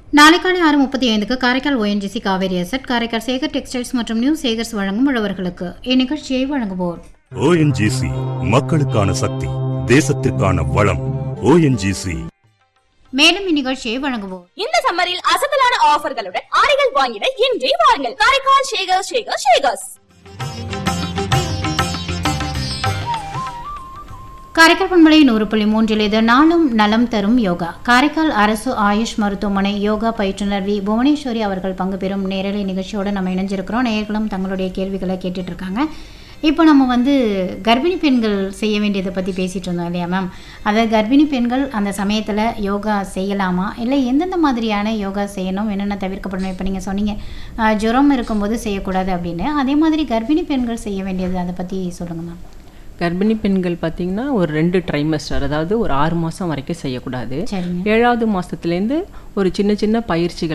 நாளை காலை ஆறு முப்பத்தி ஐந்துக்கு Karaikal ONGC Cauvery asset Karaikal Sekar textiles மற்றும் நியூ சேகர்ஸ் வழங்கும் உழவர்களுக்கு இந்நிகழ்ச்சியை வழங்குவோர் ஓஎன்ஜிசி மக்களுக்கான சக்தி தேசத்திற்கான வளம் ஓஎன்ஜிசி மேலும் இந்நிகழ்ச்சியை வழங்குவோர் இந்த சம்மரில் அசத்தலான ஆஃபர்களுடன் ஆடைகள் வாங்கிட இன்றே வாருங்கள் காரைக்கால் ஷேகர் ஷேகர் ஷேகர்ஸ் காரைக்கால் பண்பலை நூறு புள்ளி மூன்றில் இது நாளும் நலம் தரும் யோகா காரைக்கால் அரசு ஆயுஷ் மருத்துவமனை யோகா பயிற்றுனர் வி புவனேஸ்வரி அவர்கள் பங்கு பெறும் நேரலை நிகழ்ச்சியோடு நம்ம இணைஞ்சிருக்கிறோம் நேயர்களும் தங்களுடைய கேள்விகளை கேட்டுட்டு இருக்காங்க இப்போ நம்ம வந்து கர்ப்பிணி பெண்கள் செய்ய வேண்டியதை பற்றி பேசிகிட்டு இருந்தோம் இல்லையா மேம் அதாவது கர்ப்பிணி பெண்கள் அந்த சமயத்தில் யோகா செய்யலாமா இல்லை எந்தெந்த மாதிரியான யோகா செய்யணும் என்னென்ன தவிர்க்கப்படணும் இப்போ நீங்கள் சொன்னீங்க ஆஹ், ஜுரம் இருக்கும்போது செய்யக்கூடாது அப்படின்னு அதே மாதிரி கர்ப்பிணி பெண்கள் செய்ய வேண்டியது அதை பற்றி சொல்லுங்கள் மேம் கர்ப்பிணி பெண்கள் பார்த்தீங்கன்னா ஒரு ரெண்டு ட்ரைமஸ்டர் அதாவது ஒரு ஆறு மாதம் வரைக்கும் செய்யக்கூடாது சரிங்க ஏழாவது மாதத்துலேருந்து ஒரு சின்ன சின்ன பயிற்சிகள்